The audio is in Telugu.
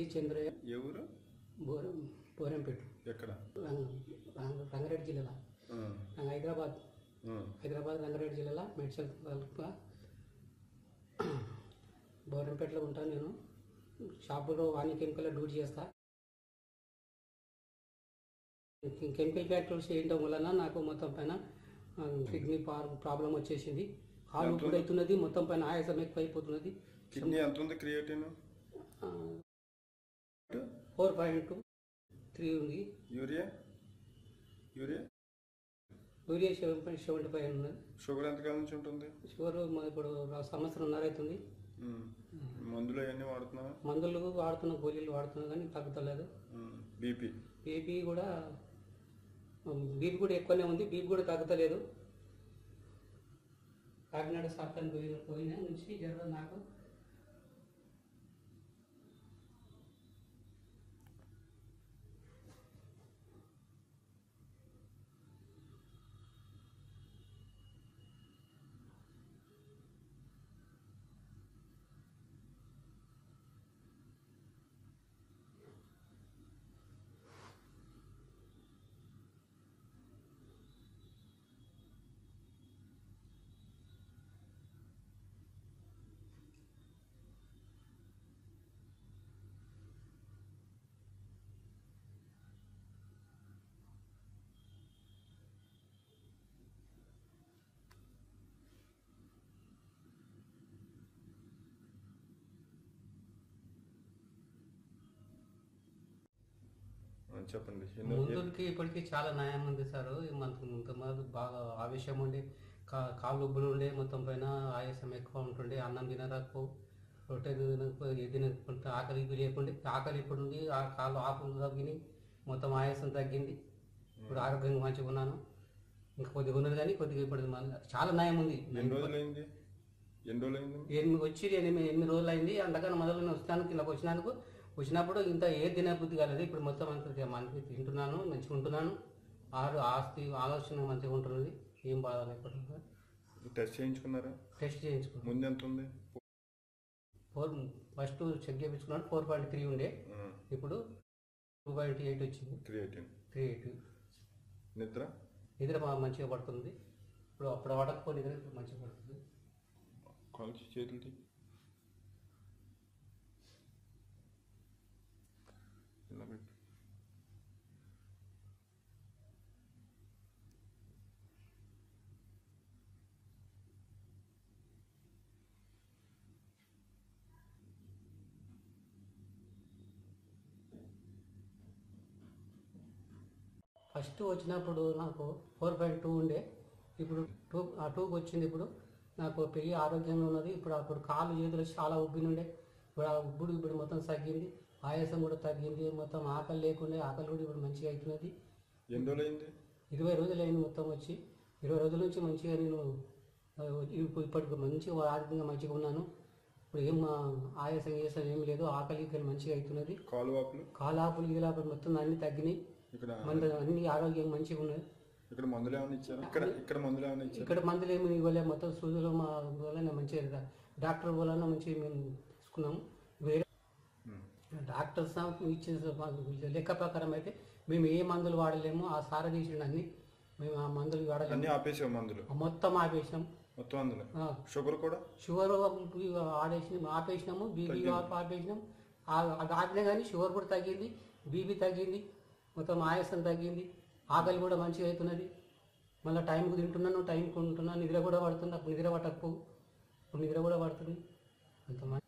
జిల్లి చంద్రయ్య ఎవరు బోరం బోరంపేట ఎక్కడ రంగ- రంగ- రంగారెడ్డి జిల్లాలో ఆ, రంగ- హైదరాబాద్ ఆ, హైదరాబాద్ రంగారెడ్డి జిల్లాలో మేడ్చల్ తాలూకా బోరంపేటలో ఉంటాను నేను షాపులో వాణి కెమికల్ డ్యూటీ చేస్తా కెమికల్ ఫ్యాక్టరీస్ చేయడం వలన నాకు మొత్తం పైన ఆ, కిడ్నీ ప్రాబ్లం వచ్చేసింది కాలు కూడా అవుతున్నది మొత్తం పైన ఆయాసం ఎక్కువ అయిపోతున్నది కిడ్నీ ఎంత ఉంది క్రియేటిన్ ఫోర్ పాయింట్ త్రీ ఉంది urea urea urea seven point seventy five ఉన్నది షుగర్ ఎంతకాలం నుంచి ఉంటుంది షుగర్ మా ఇప్పుడు సంవత్సరంన్నర అవుతుంది ఉమ్. మందులు అవన్నీ వాడుతున్నావా మందులు వాడుతున్న గోళీలు వాడుతున్నా కానీ తగ్గుతలేదు బీపీ బీపీ కూడా బీపీ కూడా ఎక్కువనే ఉంది బీపీ కూడా తగ్గుతలేదు కాకినాడ సాప్తాన్ పోయిన పోయిన నుంచి జ్వరం నాకు ఆ, చెప్పండి ఎన్నో- ముందుకి ఇప్పటికి చాలా న్యాయం ఉంది సార్ మనకు ఇంతమంది బాగా ఆవేశం ఉండే కా కాళ్ళు ఉబ్బులు ఉండే మొత్తం పైన ఆయాసం ఎక్కువ ఉంటుండే అన్నం తినరాకు రొట్టె తినకపో ఏది తినకుంటే ఆకలి ఇది లేకుండే ఆకలి ఇప్పుడు ఉంది ఆ కాళ్ళు ఆకులు తగ్గినాయి మొత్తం ఆయాసం తగ్గింది ఇప్పుడు ఆరోగ్యంగా మంచిగా ఉన్నాను ఇంకా కొద్దిగా ఉన్నది కానీ కొద్దిగా ఇప్పుడు మన- చాలా న్యాయం ఉంది ఎన్ని రోజులైంది ఎన్ని రోజులైంది ఎనిమిది వచ్చి ఎనిమిది ఎనిమిది రోజులు అయింది అందుకని మొదలు నేను వస్తాను ఇలా వచ్చినందుకు వచ్చినప్పుడు ఇంత ఏ తినబుద్ధి కాలేదు ఇప్పుడు మొత్తం అంతా మనకి తింటున్నాను మంచిగా ఉంటున్నాను ఆరు ఆస్తి ఆలోచన మంచిగా ఉంటున్నది ఏం బాధ లేకుండా టెస్ట్ చేయించుకున్నారా టెస్ట్ చేయించుకున్నాను ముందు ఎంత ఉంది ఫోర్ ఫస్ట్ చెక్ చేయించుకున్నాను ఫోర్ పాయింట్ త్రీ ఉండే ఆ, ఇప్పుడు టూ పాయింట్ ఎయిట్ వచ్చింది క్రియేటిన్ త్రీ ఎయిట్ నిద్ర నిద్ర బాగా మంచిగా పడుతుంది ఇప్పుడు అప్పుడు పడకపో నిద్ర ఇప్పుడు మంచిగా పడుతుంది కాల్ చేతులు తీ. ఇలా పెట్టు ఫస్ట్ వచ్చినప్పుడు నాకు ఫోర్ పాయింట్ టూ ఉండే ఇప్పుడు టూ ఆ టూకి వచ్చింది ఇప్పుడు నాకు పెయ్యి ఆరోగ్యంగా ఉన్నది ఇప్పుడు అప్పుడు కాళ్ళు చేతులు చాలా ఉబ్బినుండే ఇప్పుడు ఆ ఉబ్బుడు ఇప్పుడు మొత్తం తగ్గింది ఆయాసం కూడా తగ్గింది మొత్తం ఆకలి లేకుండే ఆకలి కూడా ఇప్పుడు మంచిగా అవుతున్నది ఎన్ని రోజులైంది ఇరవై రోజులు అయింది మొత్తం వచ్చి ఇరవై రోజుల నుంచి మంచిగా నేను ఆ, ఇప్పుడు ఇప్పటికి మంచిగా ఆరోగ్యంగా మంచిగా ఉన్నాను ఇప్పుడు ఏం ఆ, ఆయాసం గీసం ఏం లేదు ఆకలి ఈకలి మంచిగా అవుతున్నది కాలు వాపులు కాలాపులు గీలాపులు మొత్తం అన్ని తగ్గినాయి ఇక్కడ మన అన్ని ఆరోగ్యం మంచిగా ఉన్నది ఇక్కడ మందులు ఏమైనా ఇచ్చారా ఇక్కడ ఇక్కడ మందులు ఏమైనా ఇచ్చారా ఇక్కడ మందులు ఏమి ఇవ్వలే మొత్తం సూదులు మా వలన మంచిగా డా- డాక్టర్ వలన మంచిగా మేము తీసుకున్నాము వేరే ఉమ్. డాక్టర్స్ ఇచ్చిన మాకు లెక్క ప్రకారం అయితే మేము ఏ మందులు వాడలేము ఆ సార తీసిన అన్ని మేము ఆ మందులు వాడలేము అన్ని ఆపేసావు మందులు మొత్తం ఆపేసినాం మొత్తం అందులో ఆ, షుగర్ కూడా షుగర్ ఆడేసినాం ఆపేసినాము బీపీ ఆపేసినాం ఆ- అది ఆపినా కానీ షుగర్ కూడా తగ్గింది బీపీ తగ్గింది మొత్తం ఆయాసం తగ్గింది ఆకలి కూడా మంచిగా అవుతున్నది మళ్ళీ టైంకి తింటున్నాను టైంకి ఉంటున్నాను నిద్ర కూడా పడుతుంది అప్పుడు నిద్ర పట్టకపోవు ఇప్పుడు నిద్ర కూడా పడుతుంది అంత మంచి